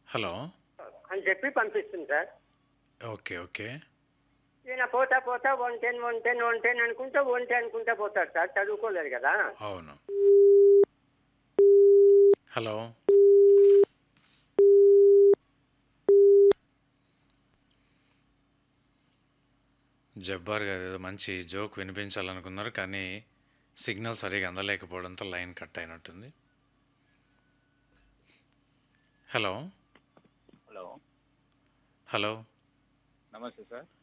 hello అని చెప్పి పంపిస్తుంది సార్ ఓకే ఓకే ఈయన పోతా పోతా one ten one ten one ten అనుకుంటా వన్ టెన్ అనుకుంటా పోతాడు సార్ చదువుకోలేదు కదా అవును హలో జబ్బార్ గారు ఏదో మంచి జోక్ వినిపించాలనుకున్నారు కానీ సిగ్నల్ సరిగా అందలేకపోవడంతో లైన్ కట్ అయినట్టుంది హలో హలో హలో నమస్తే సార్